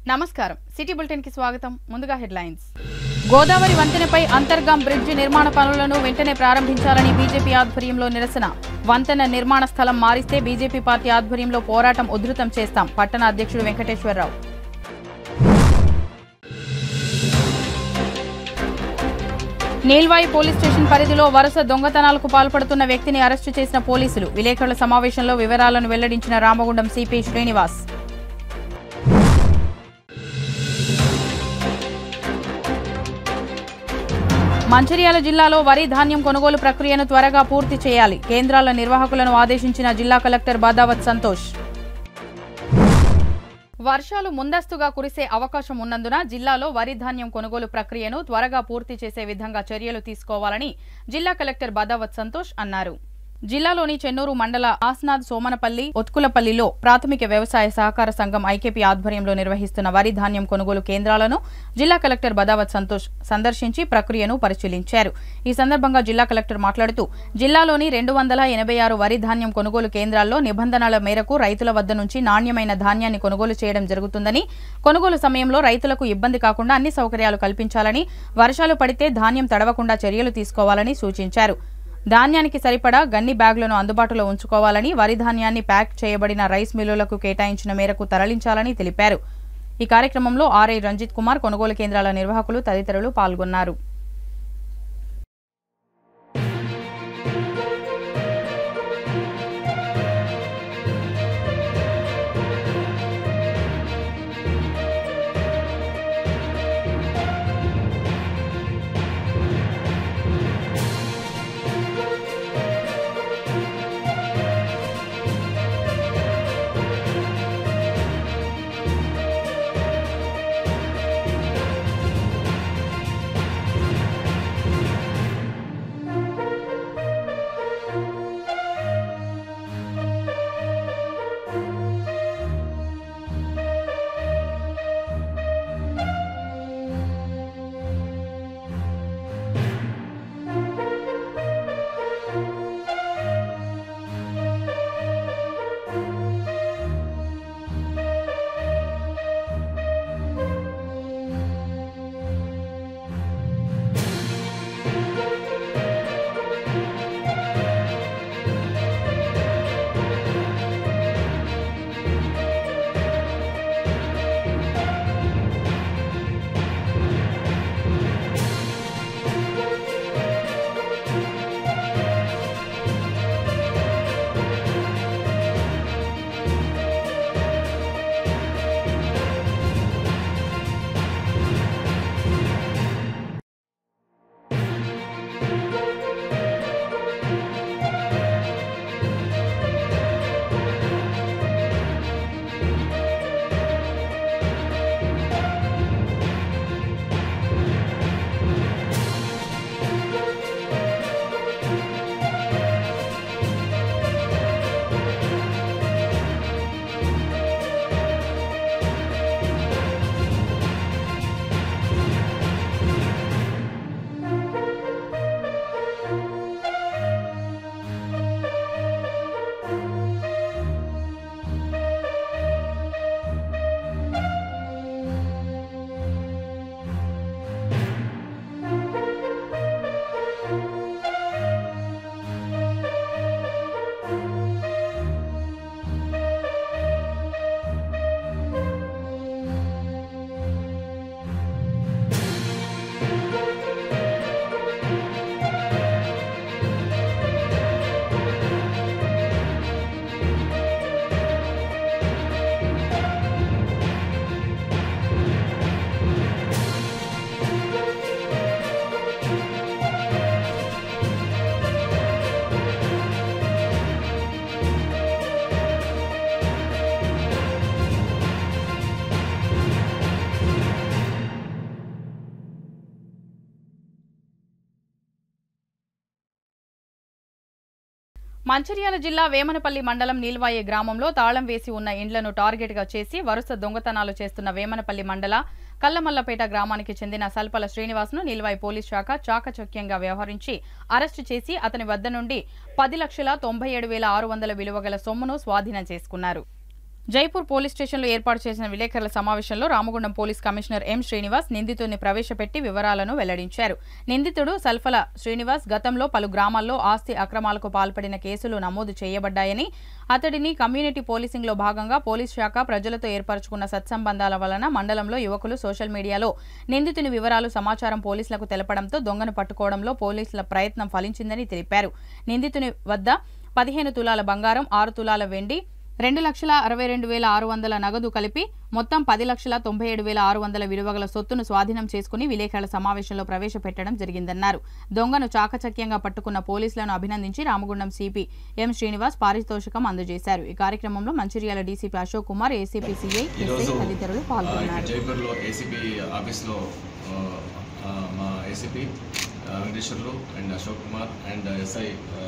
నమస్కారం city bulletin కి స్వాగతం ముందుగా హెడ్లైన్స్ గోదావరి వంతెనపై అంతర్గాం బ్రిడ్జి నిర్మాణ పనులను వెంటనే ప్రారంభించాలని బీజేపీ ఆధ్వర్యంలో నిరసన వంతెన నిర్మాణ స్థలం మారిస్తే బీజేపీ పార్టీ ఆధ్వర్యంలో పోరాటం ఉధృతం చేస్తాం పట్టణ అధ్యక్షుడు వెంకటేశ్వరరావు నీల్వాయి పోలీస్ స్టేషన్ పరిధిలో వరుస దొంగతనాలకు పాల్పడుతున్న వ్యక్తిని అరెస్టు చేసిన పోలీసులు విలేకరుల సమావేశంలో వివరాలను వెల్లడించిన రామగుండం సిపి శ్రీనివాస్ మంచిర్యాల జిల్లాలో వరి ధాన్యం కొనుగోలు ప్రక్రియను త్వరగా పూర్తి చేయాలి కేంద్రాల నిర్వాహకులను ఆదేశించిన జిల్లా కలెక్టర్ బాదావత్ సంతోష్ వర్షాలు ముందస్తుగా కురిసే అవకాశం ఉన్నందున జిల్లాలో వరి ధాన్యం కొనుగోలు ప్రక్రియను త్వరగా పూర్తి చేసే విధంగా చర్యలు తీసుకోవాలని జిల్లా కలెక్టర్ బాదావత్ సంతోష్ అన్నారు జిల్లాలోని చెన్నూరు మండల ఆస్నాథ్ సోమనపల్లి ఒత్కులపల్లిలో ప్రాథమిక వ్యవసాయ సహకార సంఘం ఐకేపీ ఆధ్వర్యంలో నిర్వహిస్తున్న వరి ధాన్యం కొనుగోలు కేంద్రాలను జిల్లా కలెక్టర్ బదావత్ సంతోష్ సందర్శించి ప్రక్రియను పరిశీలించారు ఈ సందర్భంగా జిల్లా కలెక్టర్ మాట్లాడుతూ జిల్లాలోని రెండు వందల ఎనభై ఆరు వరి ధాన్యం కొనుగోలు కేంద్రాల్లో నిబంధనల మేరకు రైతుల వద్ద నుంచి నాణ్యమైన ధాన్యాన్ని కొనుగోలు చేయడం జరుగుతుందని కొనుగోలు సమయంలో రైతులకు ఇబ్బంది కాకుండా అన్ని సౌకర్యాలు కల్పించాలని వర్షాలు పడితే ధాన్యం తడవకుండా చర్యలు తీసుకోవాలని సూచించారు ధాన్యానికి సరిపడా గన్ని బ్యాగులను అందుబాటులో ఉంచుకోవాలని వరి ధాన్యాన్ని ప్యాక్ చేయబడిన రైస్ మిల్లులకు కేటాయించిన మేరకు తరలించాలని తెలిపారు ఈ కార్యక్రమంలో ఆర్ఐ రంజిత్ కుమార్ కొనుగోలు కేంద్రాల నిర్వాహకులు తదితరులు పాల్గొన్నారు మంచిర్యాల జిల్లా వేమనపల్లి మండలం నీల్వాయి గ్రామంలో తాళం వేసి ఉన్న ఇండ్లను టార్గెట్ గా చేసి వరుస దొంగతనాలు చేస్తున్న వేమనపల్లి మండల కల్లమల్లపేట గ్రామానికి చెందిన సల్పల శ్రీనివాస్ను నీల్వాయి పోలీస్ శాఖ చాకచక్యంగా వ్యవహరించి అరెస్టు చేసి అతని వద్ద నుండి పది లక్షల తొంభై ఏడు వేల ఆరు వందల విలువ గల సొమ్మును స్వాధీనం చేసుకున్నారు జైపూర్ పోలీస్ స్టేషన్లో ఏర్పాటు చేసిన విలేకరుల సమావేశంలో Ramagundam police commissioner M Srinivas నిందితుడిని ప్రవేశపెట్టి వివరాలను వెల్లడించారు నిందితుడు సల్ఫల శ్రీనివాస్ గతంలో పలు గ్రామాల్లో ఆస్తి అక్రమాలకు పాల్పడిన కేసులు నమోదు చేయబడ్డాయని అతడిని కమ్యూనిటీ పోలీసింగ్లో భాగంగా పోలీస్ శాఖ ప్రజలతో ఏర్పరచుకున్న సత్సంబంధాల వలన మండలంలో యువకులు సోషల్ మీడియాలో నిందితుని వివరాలు సమాచారం పోలీసులకు తెలపడంతో దొంగను పట్టుకోవడంలో పోలీసుల ప్రయత్నం ఫలించిందని తెలిపారు నిందితుని వద్ద పదిహేను తులాల బంగారం ఆరు తులాల వెండి రెండు లక్షల అరవై రెండు వేల ఆరు వందల నగదు కలిపి మొత్తం పది లక్షల తొంభై ఏడు వేల ఆరు వందల విలువగల సొత్తును స్వాధీనం చేసుకుని విలేకరుల సమావేశంలో ప్రవేశపెట్టడం జరిగిందన్నారు దొంగను చాకచక్యంగా పట్టుకున్న పోలీసులను అభినందించి రామగుండం సిపి ఎం శ్రీనివాస్ పారితోషికం అందజేశారు ఈ కార్యక్రమంలో Mancherial DCP Ashok Kumar ACP CI SI ఈరోజు తదితరులు ఆ, ఇక్కడ పాల్గొన్నారు జైపూర్లో ఏసీపీ ఆఫీస్లో ఆ, ఆ, మా ACP Venkateswarlu and Ashok Kumar and SI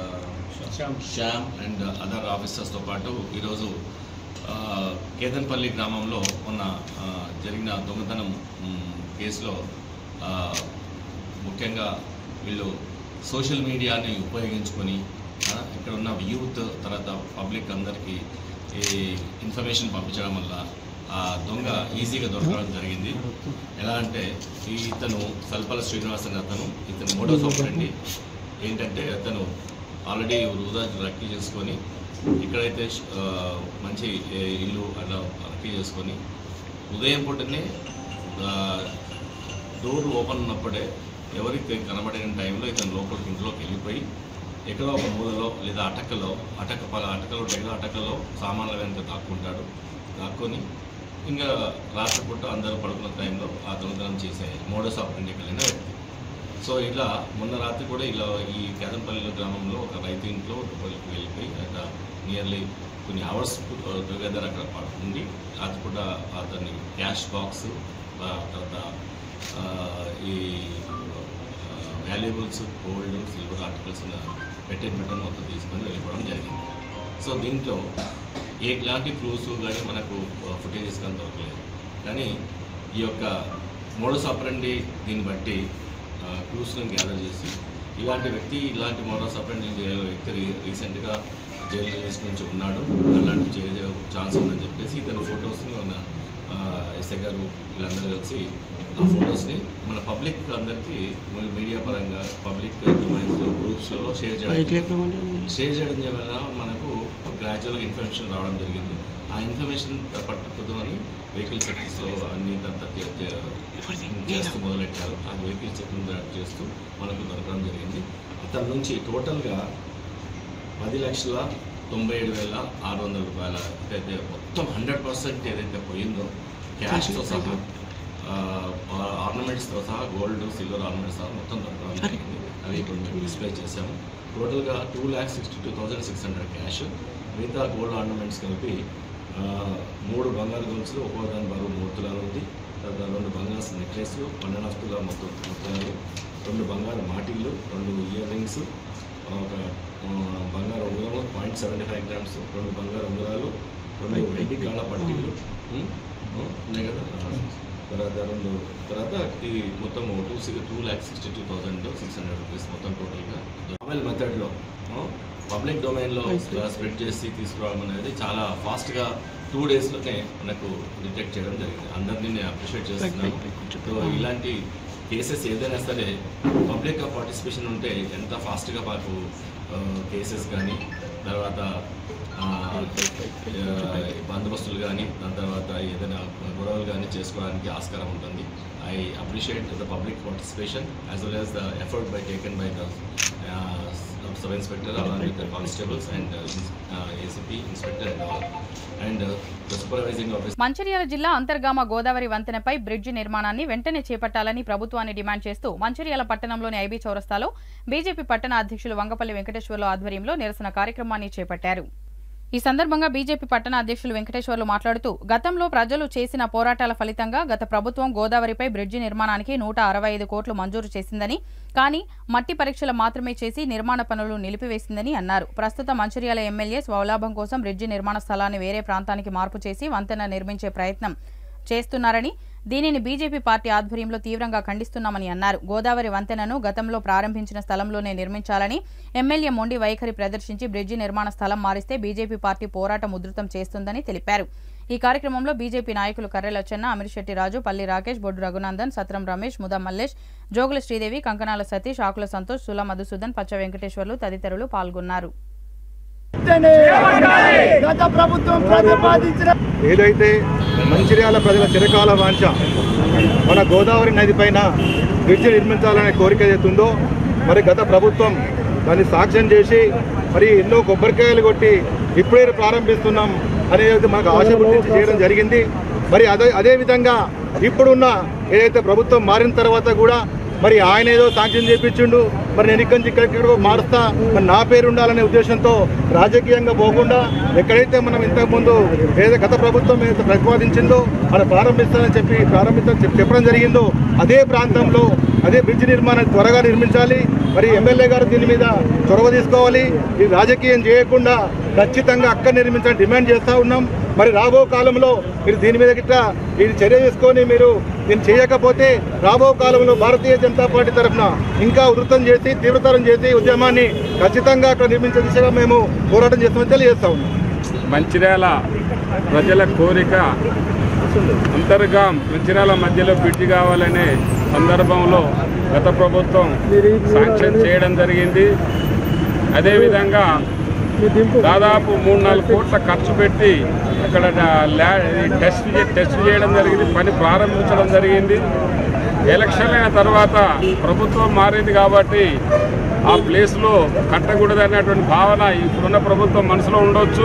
Shyam and other ఆఫీసర్స్తో పాటు ఈరోజు ఆ, కేదన్పల్లి గ్రామంలో ఉన్న ఆ, జరిగిన దొంగతనం మ్, కేసులో ఆ, ముఖ్యంగా వీళ్ళు సోషల్ మీడియాని ఉపయోగించుకొని ఆ, ఇక్కడ ఉన్న యూత్ తర్వాత పబ్లిక్ అందరికీ ఈ ఇన్ఫర్మేషన్ పంపించడం వల్ల ఆ దొంగ ఈజీగా దొరకడం జరిగింది ఎలా అంటే ఈ ఇతను సల్పల శ్రీనివాస్ అనే అతను ఇతను మోడో సోపరండి ఏంటంటే అతను ఆల్రెడీ వృధా రక్కీ చేసుకొని ఇక్కడైతే ఆ, మంచి ఏ, ఇల్లు అట్లా రక్కీ చేసుకొని ఉదయం పూటనే ఆ, డోర్ ఓపెన్ ఉన్నప్పుడే ఎవరికి కనబడిన టైంలో ఇతను లోపలికి ఇంట్లోకి వెళ్ళిపోయి ఎక్కడో ఒక మూలలో లేదా అటకలో అటక పల అటకలో డెగల అటకలో సామాన్ల వెనుక దాక్కుంటాడు దాక్కొని ఇంకా రాత్రిపూట అందరూ పడుకున్న టైంలో ఆ దొంగతనం చేసే మోడస్ ఆపరేంట్కి వెళ్ళిన వ్యక్తి సో ఇలా మొన్న రాత్రి కూడా ఇలా ఈ కేదంపల్లి గ్రామంలో ఒక రైతు ఇంట్లో లోపలికి వెళ్ళిపోయి అక్కడ నియర్లీ కొన్ని అవర్స్ టుగెదర్ అక్కడ ప- ఉండి రాత్రిపూట అతని క్యాష్ బాక్స్ తర్వాత ఆ, ఈ వాల్యుబుల్స్ గోల్డ్ సిల్వర్ ఆర్టికల్స్ పెట్టే పెట్టని మొత్తం తీసుకొని వెళ్ళిపోవడం జరిగింది సో దీంట్లో ఎలాంటి ప్రూఫ్స్ కానీ మనకు ఫుటేజెస్ కానీ దొరకలేదు కానీ ఈ యొక్క మోడస్ ఆపరండి దీన్ని బట్టి క్లూస్లను గ్యాదర్ చేసి ఇలాంటి వ్యక్తి ఇలాంటి మోడస్ ఆపరండి వ్యక్తి రీ- రీసెంట్గా జైలు రిలీజ్ నుంచి ఉన్నాడు అలాంటి చేసే ఛాన్స్ ఉందని చెప్పేసి ఇతని ఫొటోస్ని మన ఎస్ఐ గారు వీళ్ళందరూ కలిసి ఆ ఫొటోస్ని మన పబ్లిక్ అందరికీ మీడియా పరంగా పబ్లిక్ గ్రూప్స్లో షేర్ చేయడం షేర్ చేయడం వల్ల మనకు గ్రాడ్యువల్గా ఇన్ఫర్మేషన్ రావడం జరిగింది ఆ ఇన్ఫర్మేషన్ పట్టుకుని వెహికల్ చెక్స్లో అన్ని అంతా చే- చే- చేస్తూ మొదలెట్టారు ఆ వెహికల్ చెక్ని చేస్తూ మనకు దొరకడం జరిగింది అతని నుంచి టోటల్గా పది లక్షల తొంభై ఏడు వేల ఆరు వందల రూపాయల ఏదైతే మొత్తం హండ్రెడ్ పర్సెంట్ ఏదైతే పోయిందో క్యాష్తో సహా ఆర్నమెంట్స్తో సహా గోల్డ్ సిల్వర్ ఆర్నమెంట్స్ సహా మొత్తం దొరకడం జరిగింది అవి ఇప్పుడు మేము డిస్ప్లే చేసాము టోటల్గా two lakhs sixty two thousand six hundred cash మిగతా గోల్డ్ ఆర్నమెంట్స్ కలిపి ఆ, మూడు బంగారు గొలుసులు ఒక్కో దాని బరువు మూడు తులాలు ఉంది తర్వాత రెండు బంగారు నెక్లెస్లు పన్నెండు తులాలు మొత్తం మొత్తాలు రెండు బంగారు మాటిళ్ళు రెండు ఇయర్ రింగ్స్ ఒక ఆ, బంగారు ఉంగరం పాయింట్ సెవెంటీ ఫైవ్ గ్రామ్స్ రెండు బంగారు ఉంగరాలు రెండు వెండి కాళ్ళ పట్టీలు ఉం? ఉం? ఉన్నాయి కదా ఆ. తర్వాత రెండు తర్వాత ఈ మొత్తం two six two lakh sixty two thousand six hundred rupees మొత్తం టోటల్గా మొబైల్ మెథడ్లో పబ్లిక్ డొమైన్లో స్ప్రెడ్ చేసి తీసుకురావడం అనేది చాలా ఫాస్ట్గా టూ డేస్లోనే మనకు డిటెక్ట్ చేయడం జరిగింది అందరినీ నేను అప్రిషియేట్ చేస్తున్నాను సో ఇలాంటి కేసెస్ ఏదైనా సరే పబ్లిక్ పార్టిసిపేషన్ ఉంటే ఎంత ఫాస్ట్గా మాకు కేసెస్ కానీ తర్వాత ఆ, ఆ, బందోబస్తులు కానీ దాని తర్వాత ఏదైనా గొడవలు కానీ చేసుకోవడానికి ఆస్కారం ఉంటుంది I appreciate the public participation as well as the effort by taken by the sub inspector along with the constables and ACP inspector and all and the supervising officer Mancherial జిల్లా అంతర్గామ గోదావరి వంతెనపై బ్రిడ్జి నిర్మాణాన్ని వెంటనే చేపట్టాలని ప్రభుత్వాన్ని డిమాండ్ చేస్తూ మంచిర్యాల పట్టణంలోని IB చౌరస్తాలో BJP పట్టణ అధ్యక్షులు వంగపల్లి వెంకటేశ్వర్లు ఆధ్వర్యంలో నిరసన కార్యక్రమాన్ని చేపట్టారు ఈ సందర్భంగా బీజేపీ పట్టణ అధ్యక్షులు వెంకటేశ్వర్లు మాట్లాడుతూ గతంలో ప్రజలు చేసిన పోరాటాల ఫలితంగా గత ప్రభుత్వం గోదావరిపై బ్రిడ్జి నిర్మాణానికి నూట అరవై ఐదు కోట్లు మంజూరు చేసిందని కానీ మట్టి పరీక్షలు మాత్రమే చేసి నిర్మాణ పనులు నిలిపివేసిందని అన్నారు ప్రస్తుత మంచిర్యాల ఎమ్మెల్యే స్వలాభం కోసం బ్రిడ్జి నిర్మాణ స్థలాన్ని వేరే ప్రాంతానికి మార్పు చేసి వంతెన నిర్మించే ప్రయత్నం చేస్తున్నారని దీనిని బీజేపీ పార్టీ ఆధ్వర్యంలో తీవ్రంగా ఖండిస్తున్నామని అన్నారు గోదావరి వంతెనను గతంలో ప్రారంభించిన స్థలంలోనే నిర్మించాలని ఎమ్మెల్యే మొండి వైఖరి ప్రదర్శించి బ్రిడ్జి నిర్మాణ స్థలం మారిస్తే బీజేపీ పార్టీ పోరాటం ఉధృతం చేస్తుందని తెలిపారు ఈ కార్యక్రమంలో బీజేపీ నాయకులు కర్రెల చెన్న అమిర్శెట్టి రాజు పల్లి రాకేష్ బొడ్డు రఘునందన్ సత్రం రమేష్ ముదా మల్లేష్ జోగుల శ్రీదేవి కంకనాల సతీష్ ఆకుల సంతోష్ సుల మధుసూదన్ పచ్చ వెంకటేశ్వర్లు తదితరులు పాల్గొన్నారు గత ప్రభుత్వం ప్రతిపాదించిన ఏదైతే మంచిర్యాల ప్రజల చిరకాల వాంఛ మన గోదావరి నది పైన బ్రిడ్జి నిర్మించాలనే కోరిక ఏదైతుందో మరి గత ప్రభుత్వం దాన్ని సాక్ష్యం చేసి మరి ఎన్నో కొబ్బరికాయలు కొట్టి ఇప్పుడే ప్రారంభిస్తున్నాం అనేది మనకు ఆశ పుట్టించి చేయడం జరిగింది మరి అదే అదే విధంగా ఇప్పుడున్న ఏదైతే ప్రభుత్వం మారిన తర్వాత కూడా మరి ఆయన ఏదో సాంక్షన్ చేపించిండు మరి నేను ఇక్కడి నుంచి ఇక్కడికి మారుస్తా మరి నా పేరు ఉండాలనే ఉద్దేశంతో రాజకీయంగా పోకుండా ఎక్కడైతే మనం ఇంతకుముందు ఏదైతే గత ప్రభుత్వం ఏదైతే ప్రతిపాదించిందో అది ప్రారంభిస్తానని చెప్పి ప్రారంభించాలని చెప్పి చెప్పడం జరిగిందో అదే ప్రాంతంలో అదే బ్రిడ్జ్ నిర్మాణం త్వరగా నిర్మించాలి మరి ఎమ్మెల్యే గారు దీని మీద చొరవ తీసుకోవాలి ఇది రాజకీయం చేయకుండా ఖచ్చితంగా అక్కడ నిర్మించాలని డిమాండ్ చేస్తూ ఉన్నాం మరి రాబో కాలంలో మీరు దీని మీద గిట్ట ఇది చర్య తీసుకొని మీరు దీన్ని చేయకపోతే రాబో కాలంలో భారతీయ జనతా పార్టీ తరఫున ఇంకా ఉధృతం చేసి తీవ్రతరం చేసి ఉద్యమాన్ని ఖచ్చితంగా అక్కడ నిర్మించే దిశగా మేము పోరాటం చేస్తామని తెలియజేస్తా ఉన్నాం మంచిర్యాల ప్రజల కోరిక అంతర్గా మంచిర్యాల మధ్యలో బ్రిడ్జి కావాలనే సందర్భంలో గత ప్రభుత్వం శాంక్షన్ చేయడం జరిగింది అదేవిధంగా దాదాపు మూడు నాలుగు కోట్ల ఖర్చు పెట్టి అక్కడ ల్యా టెస్ట్ చే- టెస్ట్ చేయడం జరిగింది పని ప్రారంభించడం జరిగింది ఎలక్షన్ అయిన తర్వాత ప్రభుత్వం మారింది కాబట్టి ఆ ప్లేస్లో కట్టకూడదు అనేటువంటి భావన ఇప్పుడున్న ప్రభుత్వం మనసులో ఉండొచ్చు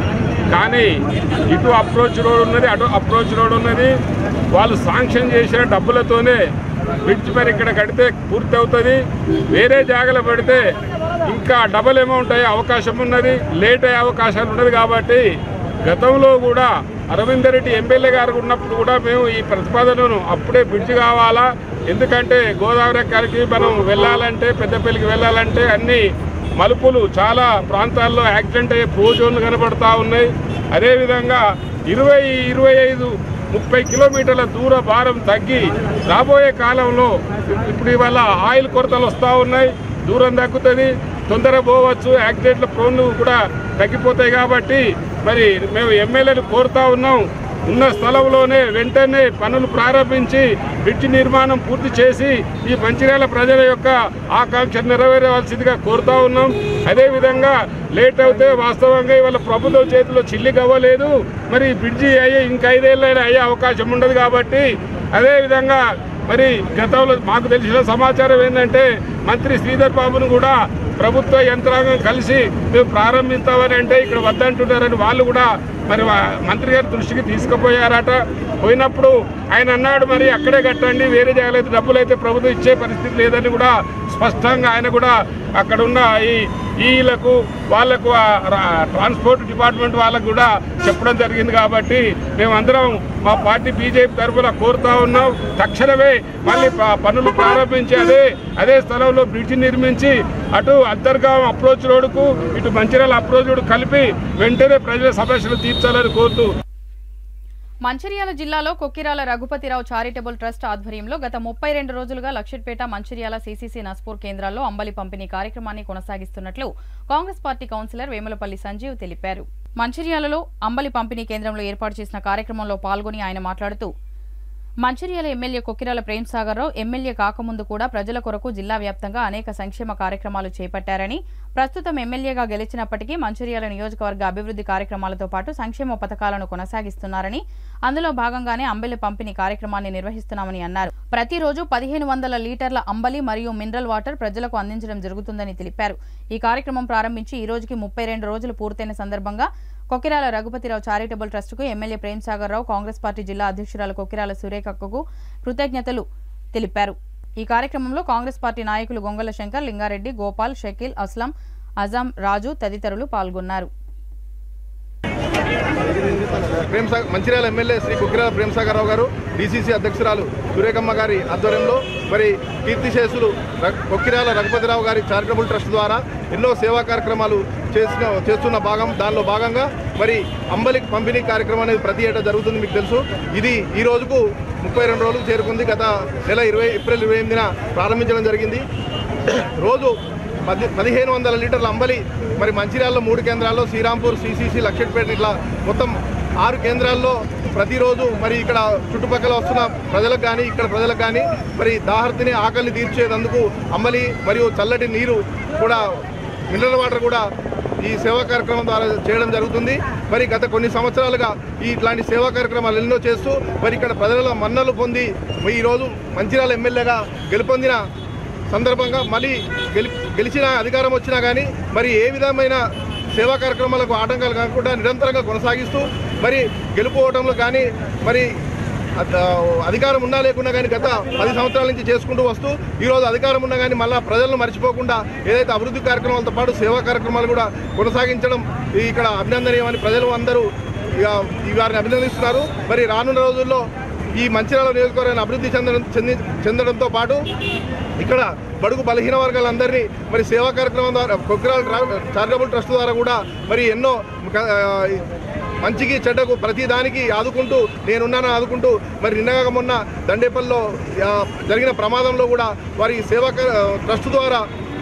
కానీ ఇటు అప్రోచ్ రోడ్ ఉన్నది అటు అప్రోచ్ రోడ్ ఉన్నది వాళ్ళు శాంక్షన్ చేసిన డబ్బులతోనే బ్రిడ్జ్ మరి ఇక్కడ కడితే పూర్తి అవుతుంది వేరే జాగలో పెడితే ఇంకా డబల్ అమౌంట్ అయ్యే అవకాశం ఉన్నది లేట్ అయ్యే అవకాశాలు ఉన్నది కాబట్టి గతంలో కూడా అరవింద్ రెడ్డి ఎమ్మెల్యే గారు ఉన్నప్పుడు కూడా మేము ఈ ప్రతిపాదనను అప్పుడే బ్రిడ్జ్ కావాలా ఎందుకంటే గోదావరి ఎక్కడికి మనం వెళ్ళాలంటే పెద్దపల్లికి వెళ్ళాలంటే అన్ని మలుపులు చాలా ప్రాంతాల్లో యాక్సిడెంట్ అయ్యే ప్రోజోన్లు కనబడతా ఉన్నాయి అదేవిధంగా ఇరవై ఇరవై ఐదు ముప్పై కిలోమీటర్ల దూర భారం తగ్గి రాబోయే కాలంలో ఇప్పుడు ఇవాళ ఆయిల్ కొరతలు వస్తూ ఉన్నాయి దూరం తగ్గుతుంది తొందరగా పోవచ్చు యాక్సిడెంట్ల ప్రోన్లు కూడా తగ్గిపోతాయి కాబట్టి మరి మేము ఎమ్మెల్యేలు కోరుతా ఉన్నాం ఉన్న స్థలంలోనే వెంటనే పనులు ప్రారంభించి బ్రిడ్జి నిర్మాణం పూర్తి చేసి ఈ మంచిర్యాల ప్రజల యొక్క ఆకాంక్ష నెరవేరవలసిందిగా కోరుతా ఉన్నాం అదేవిధంగా లేట్ అవుతే వాస్తవంగా ఇవాళ ప్రభుత్వం చేతిలో చిల్లి కవ్వలేదు మరి బ్రిడ్జి అయ్యే ఇంకా ఐదేళ్ళైనా అయ్యే అవకాశం ఉండదు కాబట్టి అదేవిధంగా మరి గతంలో మాకు తెలిసిన సమాచారం ఏంటంటే మంత్రి శ్రీధర్ బాబును కూడా ప్రభుత్వ యంత్రాంగం కలిసి మేము ప్రారంభిస్తామని అంటే ఇక్కడ వద్దంటున్నారని వాళ్ళు కూడా మరి వా- మంత్రి గారి దృష్టికి తీసుకుపోయారట పోయినప్పుడు ఆయన అన్నాడు మరి అక్కడే కట్టండి వేరే జాగాలో అయితే డబ్బులు అయితే ప్రభుత్వం ఇచ్చే పరిస్థితి లేదని కూడా స్పష్టంగా ఆయన కూడా అక్కడ ఉన్న ఈ ఈలకు వాళ్లకు ఆ రా- ట్రాన్స్పోర్ట్ డిపార్ట్మెంట్ వాళ్ళకు కూడా చెప్పడం జరిగింది కాబట్టి మేమందరం మా పార్టీ బీజేపీ తరఫున కోరుతా ఉన్నాం తక్షణమే మళ్ళీ ప- పనులు ప్రారంభించి అదే అదే స్థలంలో బ్రిడ్జి నిర్మించి అటు అంతర్గాం అప్రోచ్ రోడ్డుకు ఇటు మంచిర్యాల అప్రోచ్ రోడ్డు కలిపి వెంటనే ప్రజల సమస్యలు తీర్చాలని కోరుతూ మంచిర్యాల జిల్లాలో కొక్కిరాల రఘుపతిరావు చారిటబుల్ ట్రస్ట్ ఆధ్వర్యంలో గత ముప్పై రెండు రోజులుగా లక్షట్పేట మంచిర్యాల సీసీసీ నస్పూర్ కేంద్రాల్లో అంబలి పంపిణీ కార్యక్రమాన్ని కొనసాగిస్తున్నట్లు Congress party councillor Vemulapalli Sanjeev తెలిపారు మంచిర్యాలలో అంబలి పంపిణీ కేంద్రంలో ఏర్పాటు చేసిన కార్యక్రమంలో పాల్గొని ఆయన మాట్లాడుతూ మంచిర్యాల ఎమ్మెల్యే కొక్కిరాల ప్రేమ్ సాగర్ రావు ఎమ్మెల్యే కాకముందు కూడా ప్రజల కొరకు జిల్లా వ్యాప్తంగా అనేక సంక్షేమ కార్యక్రమాలు చేపట్టారని ప్రస్తుతం ఎమ్మెల్యేగా గెలిచినప్పటికీ మంచిర్యాల నియోజకవర్గ అభివృద్ధి కార్యక్రమాలతో పాటు సంక్షేమ పథకాలను కొనసాగిస్తున్నారని అందులో భాగంగానే అంబలి పంపిణీ కార్యక్రమాన్ని నిర్వహిస్తున్నామని అన్నారు ప్రతిరోజు పదిహేను వందల లీటర్ల అంబలి మరియు మినరల్ వాటర్ ప్రజలకు అందించడం జరుగుతుందని తెలిపారు ఈ కార్యక్రమం ప్రారంభించి ఈ రోజుకి ముప్పై రెండు రోజులు పూర్తయిన సందర్భంగా కొకిరాల రఘుపతిరావు చారిటబుల్ ట్రస్టుకు MLA Prem Sagar Rao Congress party జిల్లా అధ్యక్షురాలు కొకిరాల సురేఖకు కృతజ్ఞతలు తెలిపారు ఈ కార్యక్రమంలో కాంగ్రెస్ పార్టీ నాయకులు గొంగల శంకర్ లింగారెడ్డి గోపాల్ షకీల్ అస్లం అజాం రాజు తదితరులు పాల్గొన్నారు ప్రేమసాగర్ మంచిర్యాల ఎమ్మెల్యే శ్రీ కుకిరాల ప్రేమసాగర్ రావు గారు డిసిసి అధ్యక్షురాలు సురేఖమ్మ గారి ఆధ్వర్యంలో మరి కీర్తిశేషులు ర- కొక్కిరాల రఘుపతిరావు గారి చారిటబుల్ ట్రస్ట్ ద్వారా ఎన్నో సేవా కార్యక్రమాలు చేసిన చేస్తున్న భాగం దానిలో భాగంగా మరి అంబలి పంపిణీ కార్యక్రమం అనేది ప్రతి ఏటా జరుగుతుంది మీకు తెలుసు ఇది ఈ రోజుకు ముప్పై రెండు రోజులు చేరుకుంది గత నెల ఇరవై ఏప్రిల్ ఇరవై ఎనిమిదిన ప్రారంభించడం జరిగింది రోజు పది పదిహేను వందల లీటర్ల అంబలి మరి మంచిర్యాలలో మూడు కేంద్రాల్లో శ్రీరాంపూర్ సిసిసి లక్షట్పేట ఇట్లా మొత్తం ఆరు కేంద్రాల్లో ప్రతిరోజు మరి ఇక్కడ చుట్టుపక్కల వస్తున్న ప్రజలకు కానీ ఇక్కడ ప్రజలకు కానీ మరి దాహర్తిని ఆకలిని తీర్చేందుకు అంబలి మరియు చల్లటి నీరు కూడా మినరల్ వాటర్ కూడా ఈ సేవా కార్యక్రమం ద్వారా చేయడం జరుగుతుంది మరి గత కొన్ని సంవత్సరాలుగా ఈ ఇట్లాంటి సేవా కార్యక్రమాలు ఎన్నో చేస్తూ మరి ఇక్కడ ప్రజల మన్నలు పొంది మరి ఈరోజు మంచిర్యాల ఎమ్మెల్యేగా గెలుపొందిన సందర్భంగా మళ్ళీ గెలి గెలిచిన అధికారం వచ్చినా కానీ మరి ఏ విధమైన సేవా కార్యక్రమాలకు ఆటంకాలు కాకుండా నిరంతరంగా కొనసాగిస్తూ మరి గెలుపుకోవడంలో కానీ మరి అద- అధికారం ఉన్నా లేకున్నా కానీ గత పది సంవత్సరాల నుంచి చేసుకుంటూ వస్తూ ఈరోజు అధికారం ఉన్నా కానీ మళ్ళీ ప్రజలను మర్చిపోకుండా ఏదైతే అభివృద్ధి కార్యక్రమాలతో పాటు సేవా కార్యక్రమాలు కూడా కొనసాగించడం ఈ ఇక్కడ అభినందనీయమని ప్రజలు అందరూ ఇక ఈ వారిని అభినందిస్తున్నారు మరి రానున్న రోజుల్లో ఈ మంచిర్యాల నియోజకవర్గాన్ని అభివృద్ధి చెందడం చెంది చెందడంతో పాటు ఇక్కడ బడుగు బలహీన వర్గాలందరినీ మరి సేవా కార్యక్రమం ద్వారా కొక్రాల చారిటబుల్ ట్రస్ట్ ద్వారా కూడా మరి ఎన్నో క- ఆ, మంచికి చెడ్డకు ప్రతి దానికి ఆదుకుంటూ నేనున్నానని ఆదుకుంటూ మరి నిన్నగా మొన్న దండేపల్లిలో ఆ, జరిగిన ప్రమాదంలో కూడా వారి సేవా క- ట్రస్ట్ ద్వారా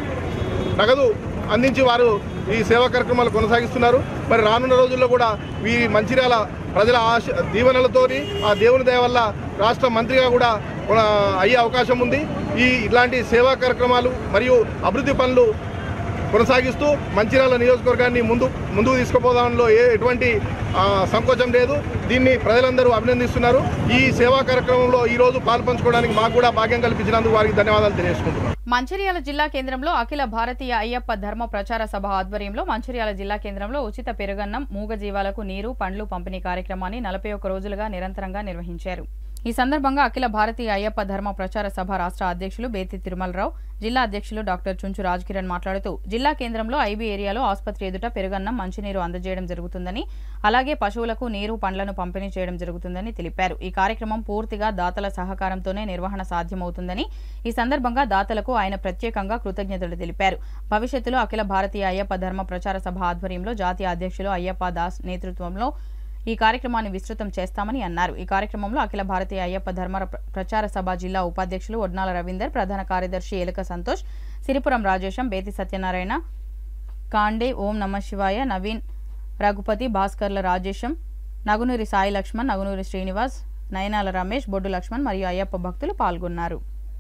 నగదు అందించి వారు ఈ సేవా కార్యక్రమాలు కొనసాగిస్తున్నారు మరి రానున్న రోజుల్లో కూడా ఈ మంచిర్యాల ప్రజల ఆశ దీవెనలతోని ఆ దేవుని దయ వల్ల రాష్ట్ర మంత్రిగా కూడా కొన- అయ్యే అవకాశం ఉంది ఈ ఇట్లాంటి సేవా కార్యక్రమాలు మరియు అభివృద్ధి పనులు కొనసాగిస్తూ మంచిర్యాల నియోజకవర్గాన్ని ముందు ముందుకు తీసుకుపోవడంలో ఏ ఎటువంటి ఆ, సంకోచం లేదు దీన్ని ప్రజలందరూ అభినందిస్తున్నారు ఈ సేవా కార్యక్రమంలో ఈ రోజు పాలు పంచుకోవడానికి మాకు కూడా భాగ్యం కల్పించినందుకు వారికి ధన్యవాదాలు తెలియజేసుకుంటున్నాను మంచిర్యాల జిల్లా కేంద్రంలో అఖిల భారతీయ అయ్యప్ప ధర్మ ప్రచార సభ ఆధ్వర్యంలో మంచిర్యాల జిల్లా కేంద్రంలో ఉచిత పెరుగన్నం మూగజీవాలకు నీరు పండ్లు పంపిణీ కార్యక్రమాన్ని నలభై ఒక్క రోజులుగా నిరంతరంగా నిర్వహించారు ఈ సందర్భంగా అఖిల భారతీయ అయ్యప్ప ధర్మ ప్రచార సభ రాష్ట్ర అధ్యక్షులు బేతి తిరుమలరావు జిల్లా అధ్యక్షులు డాక్టర్ చుంచు రాజ్ కిరణ్ మాట్లాడుతూ జిల్లా కేంద్రంలో ఐబీ ఏరియాలో ఆసుపత్రి ఎదుట పెరుగన్నం మంచినీరు అందజేయడం జరుగుతుందని అలాగే పశువులకు నీరు పండ్లను పంపిణీ చేయడం జరుగుతుందని తెలిపారు ఈ కార్యక్రమం పూర్తిగా దాతల సహకారంతోనే నిర్వహణ సాధ్యమవుతుందని ఈ సందర్భంగా దాతలకు ఆయన ప్రత్యేకంగా కృతజ్ఞతలు తెలిపారు భవిష్యత్తులో అఖిల భారతీయ అయ్యప్ప ధర్మ ప్రచార సభ ఆధ్వర్యంలో జాతీయ అధ్యక్షులు అయ్యప్ప దాస్ నేతృత్వంలో ఈ కార్యక్రమాన్ని విస్తృతం చేస్తామని అన్నారు ఈ కార్యక్రమంలో అఖిల భారతీయ అయ్యప్ప ధర్మ ప్ర- ప్రచార సభ జిల్లా ఉపాధ్యక్షులు ఒడ్నాల రవీందర్ ప్రధాన కార్యదర్శి ఎలుక సంతోష్ సిరిపురం రాజేశం బేతి సత్యనారాయణ కాండే ఓం నమ శివాయ నవీన్ రఘుపతి భాస్కర్ల రాజేశం నగునూరి సాయి లక్ష్మణ్ నగునూరి శ్రీనివాస్ నయనాల రమేష్ బొడ్డు లక్ష్మణ్ మరియు అయ్యప్ప భక్తులు పాల్గొన్నారు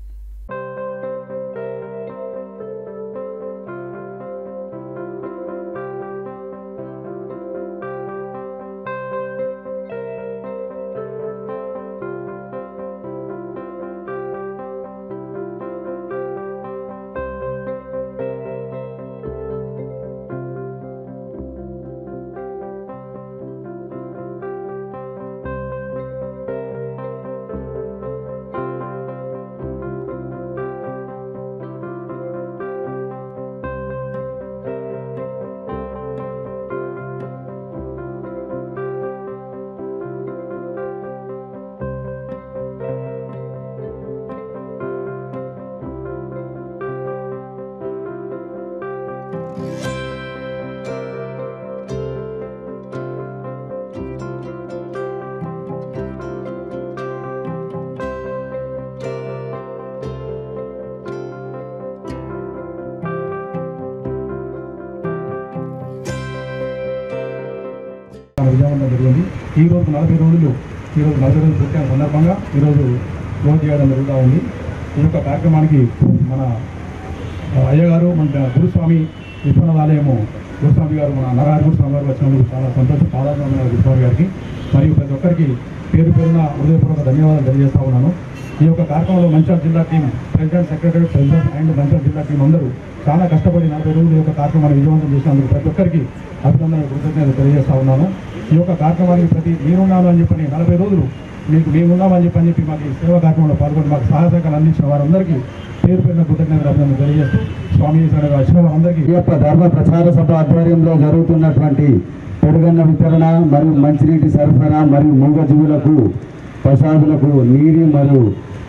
విజయవంతం జరిగింది ఈ రోజు నలభై రోజులు ఈ రోజు నలభై రోజులు పూర్తయిన సందర్భంగా ఈరోజు క్లోజ్ చేయడం జరుగుతూ ఉంది ఈ యొక్క కార్యక్రమానికి మన ఆ, అయ్యగారు మన గురుస్వామి విశ్వనాథ ఆలయము గురుస్వామి గారు మన నరహరి గురుస్వామి గారు వచ్చినందుకు చాలా సంతోషం పాదాలు గురుస్వామి గారికి మరియు ప్రతి ఒక్కరికి పేరు పేరున హృదయపూర్వక ధన్యవాదాలు తెలియజేస్తా ఉన్నాను ఈ యొక్క కార్యక్రమంలో మంచిర్యాల జిల్లా team president secretary president and Mancherial జిల్లా టీం అందరూ చాలా కష్టపడి నలభై రోజులు ఈ యొక్క కార్యక్రమాన్ని విజయవంతం చేసినందుకు ప్రతి ఒక్కరికి అభినందనలు కృతజ్ఞతలు తెలియజేస్తా ఉన్నాను ఈ యొక్క కార్యక్రమానికి ప్రతి నేనున్నాను అని చెప్పని నలభై రోజులు మీకు మేమున్నామని చెప్పి అని చెప్పి మాకు ఈ సేవా కార్యక్రమంలో పాల్గొని మాకు సహాయ సహకారాలు అందించిన వారందరికీ పేరు పేరున కృతజ్ఞతలు అభినందనలు తెలియజేస్తూ స్వామి ఈశ్వరుడు వచ్చిన వారందరికీ ఈ యొక్క ధర్మ ప్రచార సభ ఆధ్వర్యంలో జరుగుతున్నటువంటి పెరుగన్న వితరణ మరియు మంచినీటి సరఫరా మరియు మూగజీవులకు పశువులకు నీరు మరియు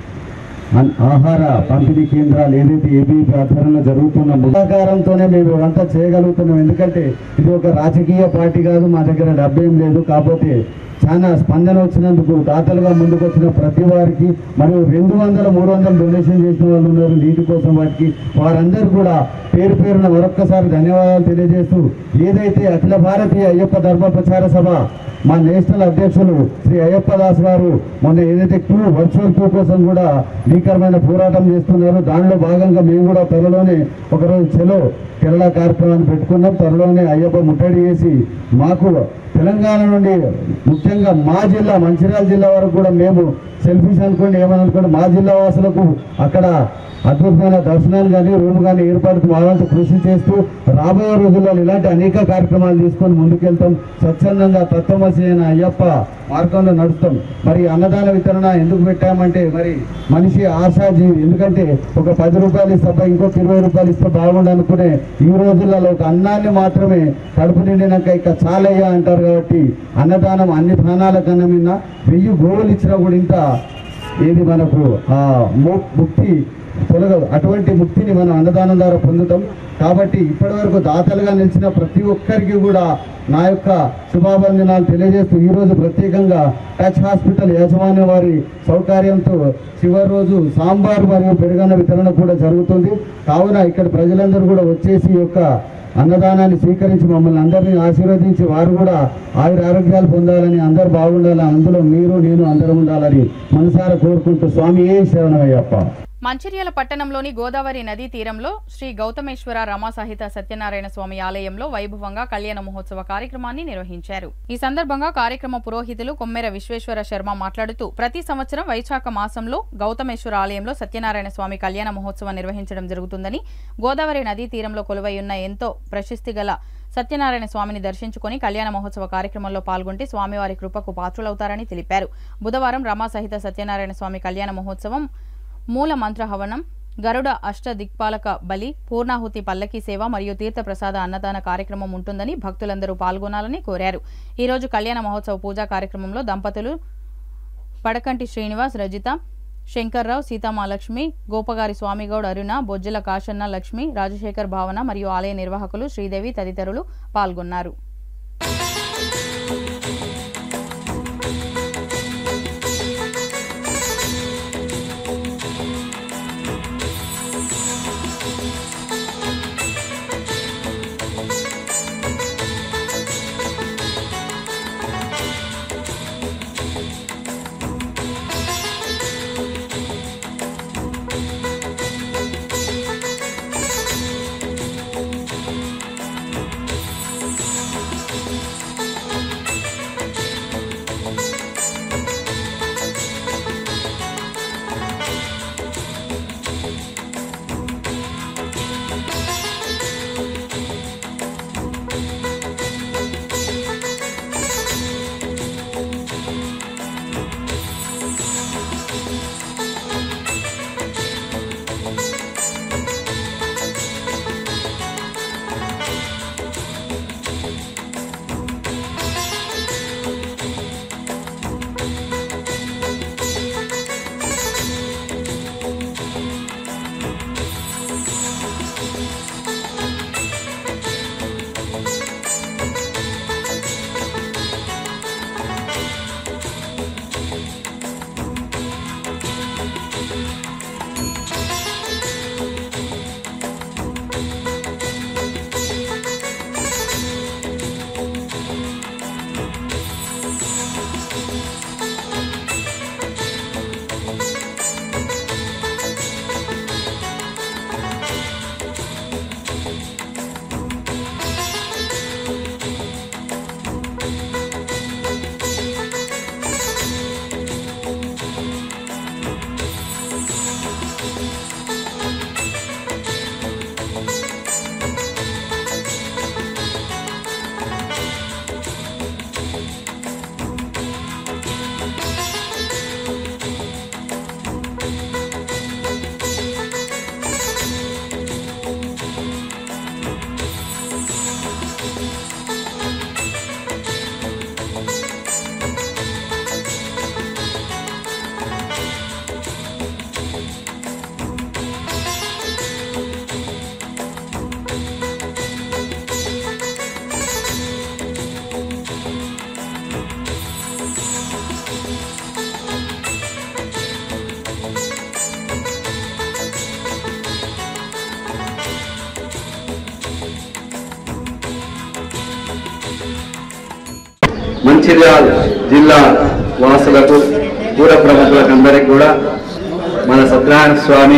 అన్- ఆహార పంపిణీ కేంద్రాలు ఏదైతే ఏబీపీ ఆధ్వర్యంలో జరుగుతున్న సహకారంతోనే మేము ఇవంతా చేయగలుగుతున్నాం ఎందుకంటే ఇది ఒక రాజకీయ పార్టీ కాదు మా దగ్గర డబ్బేం లేదు కాకపోతే చాలా స్పందన వచ్చినందుకు దాతలుగా ముందుకు వచ్చిన ప్రతి వారికి మరియు రెండు వందల మూడు వందల డొనేషన్ చేసిన వాళ్ళు ఉన్నారు నీటి కోసం వాటికి వారందరూ కూడా పేరు పేరున మరొక్కసారి ధన్యవాదాలు తెలియజేస్తూ ఏదైతే అఖిల భారతీయ అయ్యప్ప ధర్మ ప్రచార సభ మా నేషనల్ అధ్యక్షులు శ్రీ అయ్యప్ప దాస్ గారు మొన్న ఏదైతే క్యూ వర్చువల్ క్యూ కోసం కూడా భీకరమైన పోరాటం చేస్తున్నారు దానిలో భాగంగా మేము కూడా త్వరలోనే ఒకరోజు చెలో కేరళ కార్యక్రమాన్ని పెట్టుకున్నాం త్వరలోనే అయ్యప్ప ముట్టడి చేసి మాకు తెలంగాణ నుండి ముఖ్యంగా మా జిల్లా మంచిర్యాల జిల్లా వరకు కూడా మేము సెల్ఫీస్ అనుకోండి ఏమని అనుకోండి మా జిల్లా వాసులకు అక్కడ అద్భుతమైన దర్శనాలు కానీ రూమ్ కానీ ఏర్పాటుకు మా వంతు కృషి చేస్తూ రాబోయే రోజుల్లో ఇలాంటి అనేక కార్యక్రమాలు తీసుకొని ముందుకెళ్తాం స్వచ్ఛందంగా తత్వమసి అయిన అయ్యప్ప మార్గంలో నడుస్తాం మరి అన్నదాన వితరణ ఎందుకు పెట్టామంటే మరి మనిషి ఆశాజీవి ఎందుకంటే ఒక పది రూపాయలు ఇస్తా ఇంకొక ఇరవై రూపాయలు ఇస్తే బాగుండు అనుకునే ఈ రోజులలో ఒక అన్నాన్ని మాత్రమే కడుపు నిండినాక ఇక చాలయ్యా అంటారు కాబట్టి అన్నదానం అన్ని ప్రాణాల కన్నా మిన్న వెయ్యి గోవులు ఇచ్చినా కూడా ఇంత ఏది మనకు ఆ ము- ముక్తి తొలగదు అటువంటి ముక్తిని మనం అన్నదానం ద్వారా పొందుతాం కాబట్టి ఇప్పటి వరకు దాతలుగా నిలిచిన ప్రతి ఒక్కరికి కూడా నా యొక్క శుభాభివందనాలు తెలియజేస్తూ ఈరోజు ప్రత్యేకంగా టచ్ హాస్పిటల్ యాజమాన్య వారి సౌకర్యంతో చివరి రోజు సాంబార్ మరియు పెరుగన్న వితరణ కూడా జరుగుతుంది కావున ఇక్కడ ప్రజలందరూ కూడా వచ్చేసి ఈ యొక్క అన్నదానాన్ని స్వీకరించి మమ్మల్ని అందరినీ ఆశీర్వదించి వారు కూడా ఆయుర ఆరోగ్యాలు పొందాలని అందరూ బాగుండాలని అందులో మీరు నేను అందరం ఉండాలని మనసారా కోరుకుంటూ స్వామి ఏ శరణమయ్యప్ప మంచిర్యాల పట్టణంలోని గోదావరి నదీ తీరంలో శ్రీ గౌతమేశ్వర రమా సహిత సత్యనారాయణ స్వామి ఆలయంలో వైభవంగా కళ్యాణ మహోత్సవ కార్యక్రమాన్ని నిర్వహించారు ఈ సందర్భంగా కార్యక్రమ పురోహితులు కొమ్మెర విశ్వేశ్వర శర్మ మాట్లాడుతూ ప్రతి సంవత్సరం వైశాఖ మాసంలో గౌతమేశ్వర ఆలయంలో సత్యనారాయణ స్వామి కళ్యాణ మహోత్సవం నిర్వహించడం జరుగుతుందని గోదావరి నదీ తీరంలో కొలువై ఉన్న ఎంతో ప్రశస్తి గల సత్యనారాయణ స్వామిని దర్శించుకుని కళ్యాణ మహోత్సవ కార్యక్రమంలో పాల్గొంటే స్వామివారి కృపకు పాత్రులవుతారని తెలిపారు బుధవారం రమా సహిత సత్యనారాయణ స్వామి కళ్యాణ మహోత్సవం మూల మంత్ర హవనం గరుడ అష్ట దిక్పాలక బలి పూర్ణాహుతి పల్లకీ సేవ మరియు తీర్థ ప్రసాద అన్నదాన కార్యక్రమం ఉంటుందని భక్తులందరూ పాల్గొనాలని కోరారు ఈ రోజు కళ్యాణ మహోత్సవ పూజా కార్యక్రమంలో దంపతులు పడకంటి శ్రీనివాస్ రజిత శంకర్రావు సీతామాలక్ష్మి గోపగారి స్వామిగౌడ్ అరుణ బొజ్జల కాశన్న లక్ష్మి రాజశేఖర్ భావన మరియు ఆలయ నిర్వాహకులు శ్రీదేవి తదితరులు పాల్గొన్నారు మంచిర్యాల జిల్లా వాసులకు పూర ప్రముఖులకు అందరికీ కూడా మన సత్యనారాయణ స్వామి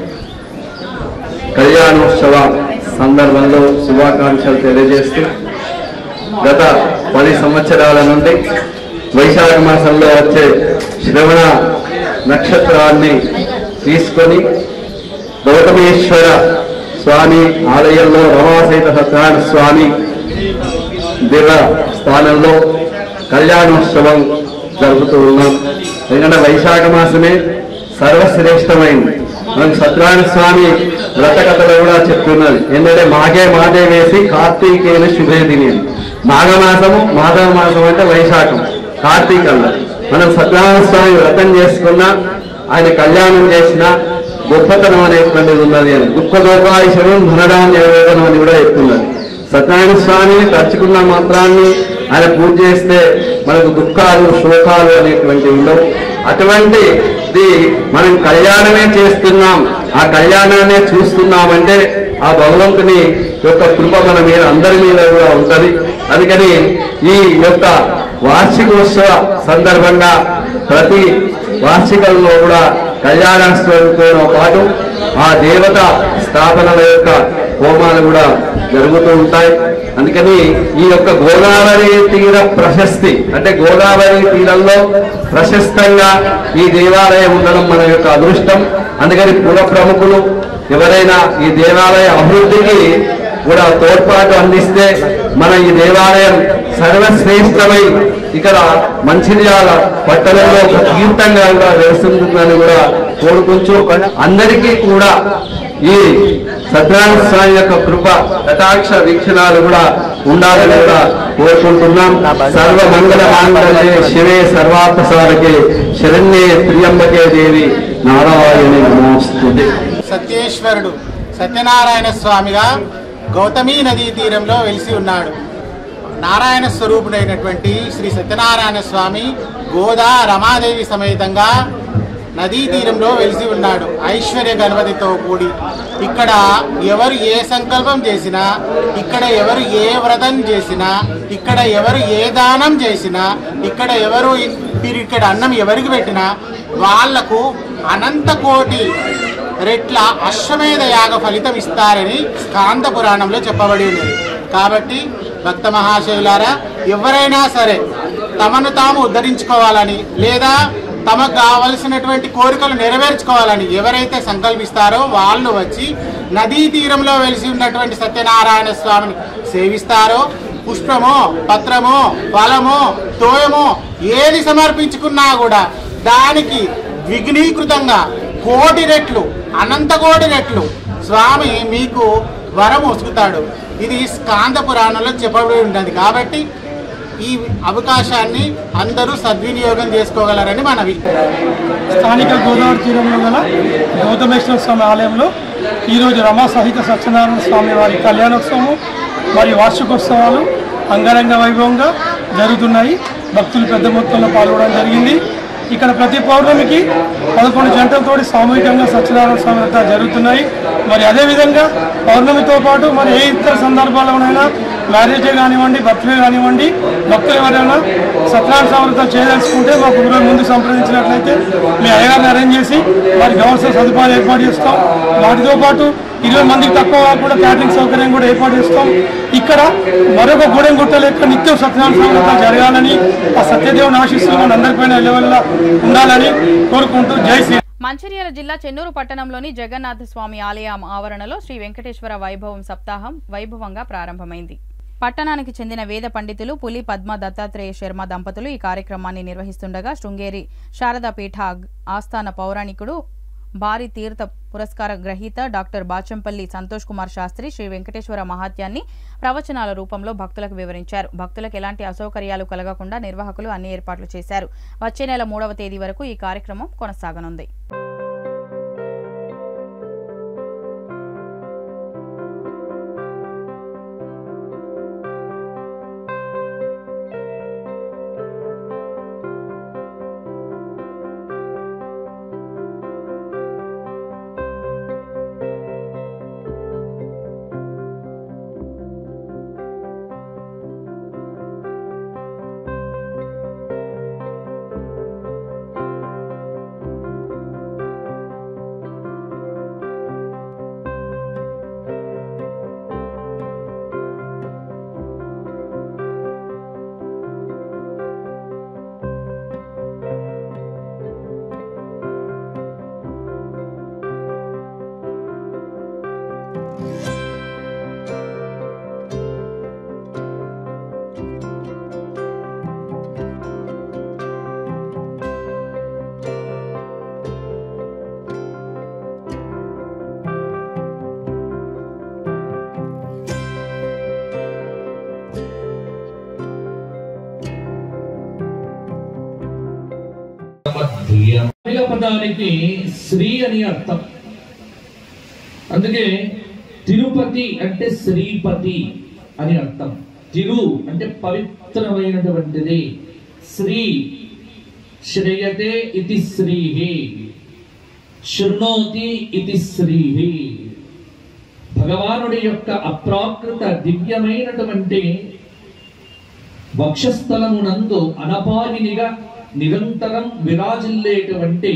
కళ్యాణోత్సవ సందర్భంలో శుభాకాంక్షలు తెలియజేస్తూ గత పది సంవత్సరాల నుండి వైశాఖ మాసంలో వచ్చే శ్రవణ నక్షత్రాన్ని తీసుకొని గౌతమేశ్వర స్వామి ఆలయంలో రమాసహిత సత్యనారాయణ స్వామి దివ్య స్థానంలో కళ్యాణోత్సవం జరుపుతూ ఉన్నాం ఎందుకంటే వైశాఖ మాసమే సర్వశ్రేష్టమైంది మనకు సత్యనారాయణ స్వామి వ్రత కథలో కూడా చెప్తున్నది ఏంటంటే మాగే మాదే వేసి కార్తీకేయుని శుభే దిని అని. మాఘమాసము మాధవ మాసం అంటే వైశాఖం కార్తీకంలో మనం సత్యనారాయణ స్వామి వ్రతం చేసుకున్నా ఆయన కళ్యాణం చేసిన గొప్పతనం అనేటువంటిది ఉన్నది అని దుఃఖ గోపాయుషం ధనడాం నివేదనం అని కూడా చెప్తున్నది సత్యనారాయణ స్వామిని తలుచుకున్న మాత్రాన్ని ఆయన పూజ చేస్తే మనకు దుఃఖాలు శోకాలు అనేటువంటివి ఉండవు అటువంటిది మనం కళ్యాణమే చేస్తున్నాం ఆ కళ్యాణాన్ని చూస్తున్నామంటే ఆ భగవంతుని యొక్క కృప మన మీద అందరి మీద కూడా ఉంటది అందుకని ఈ యొక్క వార్షికోత్సవ సందర్భంగా ప్రతి వార్షికంలో కూడా కళ్యాణోత్సవంతో పాటు ఆ దేవత స్థాపనల యొక్క హోమాలు కూడా జరుగుతూ ఉంటాయి అందుకని ఈ యొక్క గోదావరి తీర ప్రశస్తి అంటే గోదావరి తీరంలో ప్రశస్తంగా ఈ దేవాలయం ఉండడం మన యొక్క అదృష్టం అందుకని పుర ప్రముఖులు ఎవరైనా ఈ దేవాలయ అభివృద్ధికి కూడా తోడ్పాటు అందిస్తే మన ఈ దేవాలయం సర్వశ్రేష్టమై ఇక్కడ మంచిర్యాల పట్టణంలో ఒక తీర్థంగా కూడా వెలుస్తుందని కూడా కోరుకుంటూ అందరికీ కూడా ఈ సత్యనారాయణ స్వామి యొక్క కృప కటాక్ష వీక్షణాలు కూడా ఉండాలని కూడా కోరుకుంటున్నాం సర్వ మంగళ మాంగళ్యే శివే సర్వార్థసారకే శరణ్యే త్రియంబకే దేవి నారాయణి నమోస్తుతే సత్యేశ్వరుడు సత్యనారాయణ స్వామిగా గౌతమీ నదీ తీరంలో వెలిసి ఉన్నాడు నారాయణ స్వరూపుడైనటువంటి శ్రీ సత్యనారాయణ స్వామి గోదా రమాదేవి సమేతంగా నదీ తీరంలో వెలిసి ఉన్నాడు ఐశ్వర్య గణపతితో కూడి ఇక్కడ ఎవరు ఏ సంకల్పం చేసినా ఇక్కడ ఎవరు ఏ వ్రతం చేసినా ఇక్కడ ఎవరు ఏ దానం చేసినా ఇక్కడ ఎవరు మీరు ఇక్కడ అన్నం ఎవరికి పెట్టినా వాళ్లకు అనంత కోటి రెట్ల అశ్వమేధ యాగ ఫలితం ఇస్తారని స్కాంద పురాణంలో చెప్పబడి ఉన్నది కాబట్టి భక్త మహాశయులారా ఎవరైనా సరే తమను తాము ఉద్ధరించుకోవాలని లేదా తమకు కావలసినటువంటి కోరికలు నెరవేర్చుకోవాలని ఎవరైతే సంకల్పిస్తారో వాళ్ళు వచ్చి నదీ తీరంలో వెలిసి ఉన్నటువంటి సత్యనారాయణ స్వామిని సేవిస్తారో పుష్పమో పత్రమో ఫలమో తోయమో ఏది సమర్పించుకున్నా కూడా దానికి ద్విగుణీకృతంగా కోటి రెట్లు అనంత కోటి రెట్లు స్వామి మీకు వరం ఉసుకుతాడు ఇది స్కాంద పురాణంలో చెప్పబడి ఉన్నది కాబట్టి ఈ అవకాశాన్ని అందరూ సద్వినియోగం చేసుకోగలరని మనవి స్థానిక గోదావరి తీరంలో గల గౌతమేశ్వర స్వామి ఆలయంలో ఈరోజు రమా సహిత సత్యనారాయణ స్వామి వారి కళ్యాణోత్సవం మరియు వార్షికోత్సవాలు అంగరంగ వైభవంగా జరుగుతున్నాయి భక్తులు పెద్ద మొత్తంలో పాల్గొనడం జరిగింది ఇక్కడ ప్రతి పౌర్ణమికి పదకొండు జంటలతోటి సామూహికంగా సత్యనారాయణ స్వామి వ్రత జరుగుతున్నాయి మరి అదేవిధంగా పౌర్ణమితో పాటు మరి ఏ ఇతర సందర్భాల్లోనైనా మ్యారేజ్ కానివ్వండి బర్త్డే కానివ్వండి భక్తులు ఎవరైనా సత్యనారాయణ స్వామి వ్రతం చేయదలుచుకుంటే మాకు గురువు ముందు సంప్రదించినట్లయితే మీ అయ్యగారిని అరేంజ్ చేసి వారికి కావాల్సిన సదుపాయాలు ఏర్పాటు చేస్తాం వాటితో పాటు ఇరవై మందికి తక్కువ కూడా క్యాటరింగ్ సౌకర్యం కూడా ఏర్పాటు చేస్తాం ఇక్కడ మరొక గూడెం గుట్ట లెక్క నిత్యం సత్యనారాయణ స్వామి వ్రతం జరగాలని ఆ సత్యదేవుని ఆశిస్తూ మన అందరిపైన ఎల్లవెల్ల ఉండాలని కోరుకుంటూ జై శ్రీ మంచిర్యాల జిల్లా చెన్నూరు పట్టణంలోని జగన్నాథ స్వామి ఆలయం ఆవరణలో శ్రీ వెంకటేశ్వర వైభవం సప్తాహం వైభవంగా ప్రారంభమైంది పట్టణానికి చెందిన వేద పండితులు పులి పద్మ దత్తాత్రేయ శర్మ దంపతులు ఈ కార్యక్రమాన్ని నిర్వహిస్తుండగా శృంగేరి శారదాపీఠ ఆస్థాన పౌరాణికుడు భారీ తీర్థ పురస్కార గ్రహీత డాక్టర్ బాచంపల్లి సంతోష్ కుమార్ శాస్త్రి శ్రీ వెంకటేశ్వర మహాత్యాన్ని ప్రవచనాల రూపంలో భక్తులకు వివరించారు భక్తులకు ఎలాంటి అసౌకర్యాలు కలగకుండా నిర్వాహకులు అన్ని ఏర్పాట్లు చేశారు వచ్చే నెల మూడవ తేదీ వరకు ఈ కార్యక్రమం కొనసాగనుంది మధ్యం తమిళ పదానికి శ్రీ అని అర్థం అందుకే తిరుపతి అంటే శ్రీపతి అని అర్థం తిరు అంటే పవిత్రమైనటువంటిది శ్రీ శ్రేయతే ఇది శ్రీహి శృణోతి ఇది శ్రీహి భగవానుడి యొక్క అప్రాకృత దివ్యమైనటువంటి వక్షస్థలమునందు అనపాయినిగా నిరంతరం విరాజిల్లేటువంటి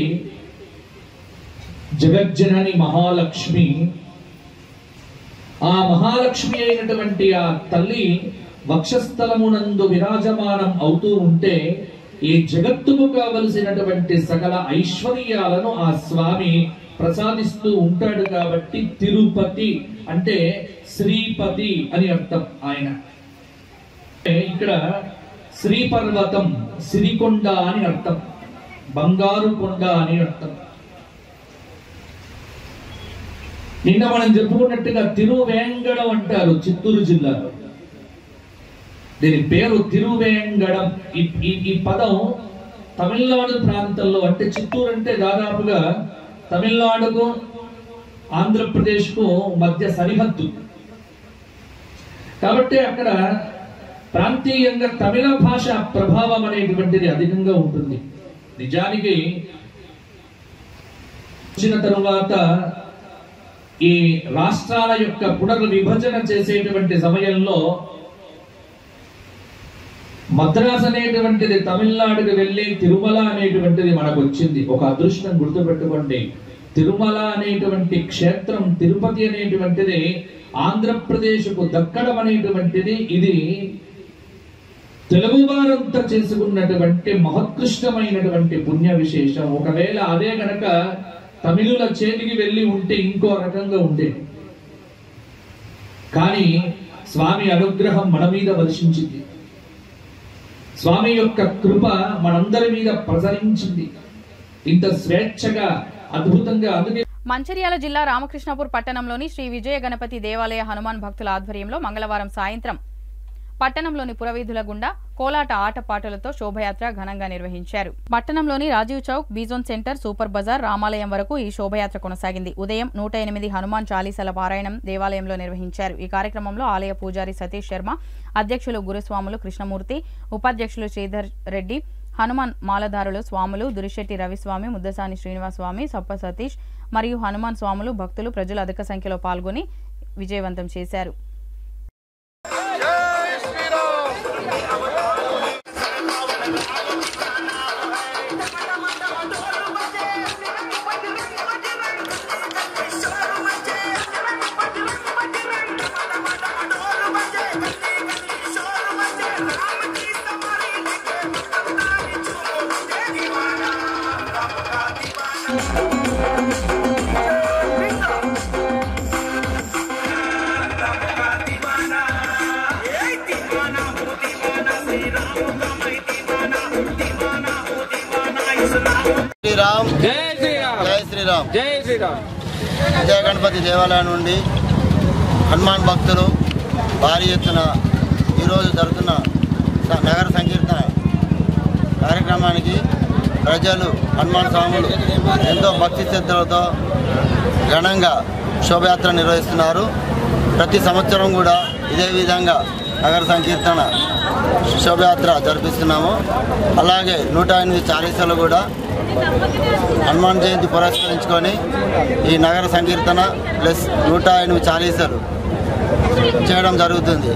జగజ్జనని మహాలక్ష్మి ఆ మహాలక్ష్మి అయినటువంటి ఆ తల్లి వక్షస్థలమునందు విరాజమానం అవుతూ ఉంటే ఈ జగత్తుకు కావలసినటువంటి సకల ఐశ్వర్యాలను ఆ స్వామి ప్రసాదిస్తూ ఉంటాడు కాబట్టి తిరుపతి అంటే శ్రీపతి అని అర్థం ఆయన ఇక్కడ శ్రీపర్వతం సిరికొండ అని అర్థం బంగారు కొండ అని అర్థం నిన్న మనం చెప్పుకున్నట్టుగా తిరువేంగడం అంటారు చిత్తూరు జిల్లాలో దీని పేరు తిరువేంగడం ఈ ఈ- ఈ పదం తమిళనాడు ప్రాంతంలో అంటే చిత్తూరు అంటే దాదాపుగా తమిళనాడుకు ఆంధ్రప్రదేశ్కు మధ్య సరిహద్దు కాబట్టి అక్కడ ప్రాంతీయంగా తమిళ భాష ప్రభావం అనేటువంటిది అధికంగా ఉంటుంది నిజానికి వచ్చిన తరువాత ఈ రాష్ట్రాల యొక్క పునర్విభజన చేసేటువంటి సమయంలో మద్రాస్ అనేటువంటిది తమిళనాడుకి వెళ్ళి తిరుమల అనేటువంటిది మనకు వచ్చింది ఒక అదృష్టం గుర్తుపెట్టుకోండి తిరుమల అనేటువంటి క్షేత్రం తిరుపతి అనేటువంటిది ఆంధ్రప్రదేశ్కు దక్కడం అనేటువంటిది ఇది తెలుగు వారంతా చేసుకున్నటువంటి మహోత్కృష్టమైనటువంటి పుణ్య విశేషం ఒకవేళ అదే గనక తమిళుల చేతికి వెళ్ళి ఉంటే ఇంకో రకంగా ఉండేది కానీ స్వామి అనుగ్రహం మన మీద వర్షించింది స్వామి యొక్క కృప మనందరి మీద ప్రసరించింది ఇంత స్వేచ్ఛగా అద్భుతంగా అందుకే మంచిర్యాల జిల్లా రామకృష్ణపూర్ పట్టణంలోని శ్రీ విజయ గణపతి దేవాలయ హనుమాన్ భక్తుల ఆధ్వర్యంలో మంగళవారం సాయంత్రం పట్టణంలోని పురవీధుల గుండా కోలాట ఆటపాటలతో శోభయాత్ర ఘనంగా నిర్వహించారు పట్టణంలోని Rajiv chowk B zone centre super bazaar రామాలయం వరకు ఈ శోభయాత్ర కొనసాగింది ఉదయం నూట ఎనిమిది హనుమాన్ చాలీసాల పారాయణం దేవాలయంలో నిర్వహించారు ఈ కార్యక్రమంలో ఆలయ పూజారి సతీష్ శర్మ అధ్యక్షులు గురుస్వాములు కృష్ణమూర్తి ఉపాధ్యక్షులు శ్రీధర్ రెడ్డి హనుమాన్ మాలధారులు స్వాములు దురిశెట్టి రవిస్వామి ముద్దసాని శ్రీనివాసస్వామి సప్ప సతీష్ మరియు హనుమాన్ స్వాములు భక్తులు ప్రజలు అధిక సంఖ్యలో పాల్గొని విజయవంతం చేశారు శ్రీరామ్ జై శ్రీరామ్ జై శ్రీరామ్ జై శ్రీరామ్ విజయ గణపతి దేవాలయం నుండి హనుమాన్ భక్తులు భారీ ఎత్తున ఈరోజు జరుగుతున్న స- నగర సంకీర్తన కార్యక్రమానికి ప్రజలు హనుమాన్ స్వాములు ఎంతో భక్తి శ్రద్ధలతో ఘనంగా శోభయాత్ర నిర్వహిస్తున్నారు ప్రతి సంవత్సరం కూడా ఇదే విధంగా నగర సంకీర్తన శోభయాత్ర జరిపిస్తున్నాము అలాగే నూట ఎనిమిది చాలీసాలు కూడా హనుమాన్ జయంతి పురస్కరించుకొని ఈ నగర సంకీర్తన ప్లస్ నూట ఎనిమిది చాలీసాలు చేయడం జరుగుతుంది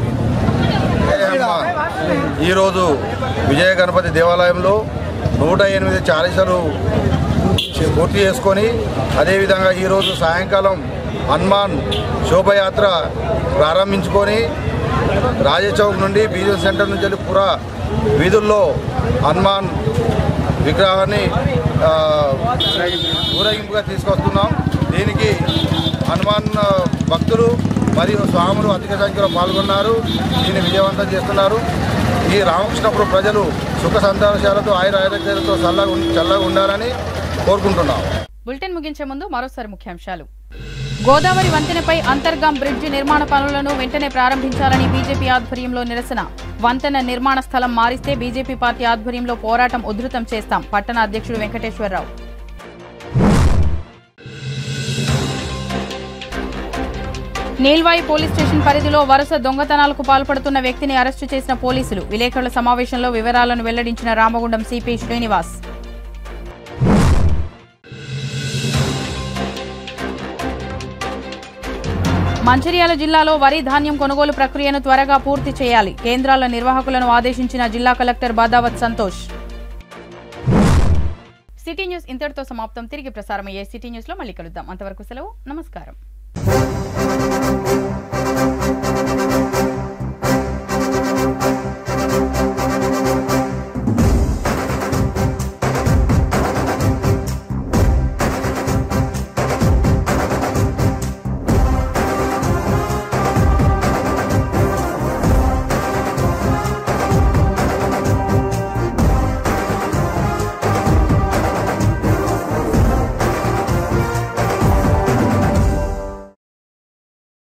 ఈరోజు విజయ గణపతి దేవాలయంలో నూట ఎనిమిది చాలీసాలు పూర్తి చేసుకొని అదేవిధంగా ఈరోజు సాయంకాలం హనుమాన్ శోభయాత్ర ప్రారంభించుకొని రాజచౌక్ నుండి బీజన్ సెంటర్ నుంచి వెళ్ళి పురా వీధుల్లో హనుమాన్ విగ్రహాన్ని ఆ, ఊరేగింపుగా తీసుకొస్తున్నాం దీనికి హనుమాన్ ఆ, భక్తులు మరియు స్వాములు అధిక సంఖ్యలో పాల్గొన్నారు దీన్ని విజయవంతం చేస్తున్నారు ఈ రామకృష్ణపురం ప్రజలు సుఖ సంతోషాలతో ఆయుర ఆరోగ్యాలతో చల్లగా ఉం- చల్లగా ఉండాలని కోరుకుంటున్నాం బులెటిన్ ముగించే ముందు మరోసారి ముఖ్యాంశాలు గోదావరి వంతెనపై అంతర్గాం బ్రిడ్జి నిర్మాణ పనులను వెంటనే ప్రారంభించాలని బీజేపీ ఆధ్వర్యంలో నిరసన వంతెన నిర్మాణ స్థలం మారిస్తే బీజేపీ పార్టీ ఆధ్వర్యంలో పోరాటం ఉధృతం చేస్తాం పట్టణ అధ్యక్షుడు వెంకటేశ్వరరావు నీల్వాయి పోలీస్ స్టేషన్ పరిధిలో వరుస దొంగతనాలకు పాల్పడుతున్న వ్యక్తిని అరెస్టు చేసిన పోలీసులు విలేకరుల సమావేశంలో వివరాలను వెల్లడించిన రామగుండం సిపి శ్రీనివాస్ మంచిర్యాల జిల్లాలో వరి ధాన్యం కొనుగోలు ప్రక్రియను త్వరగా పూర్తి చేయాలి కేంద్రాల నిర్వాహకులను ఆదేశించిన జిల్లా collector Badavath Santosh city news ఇంతటితో సమాప్తం తిరిగి ప్రసారమయ్యే సిటీ న్యూస్ లో మళ్ళీ కలుద్దాం అంతవరకు సెలవు నమస్కారం Thank you.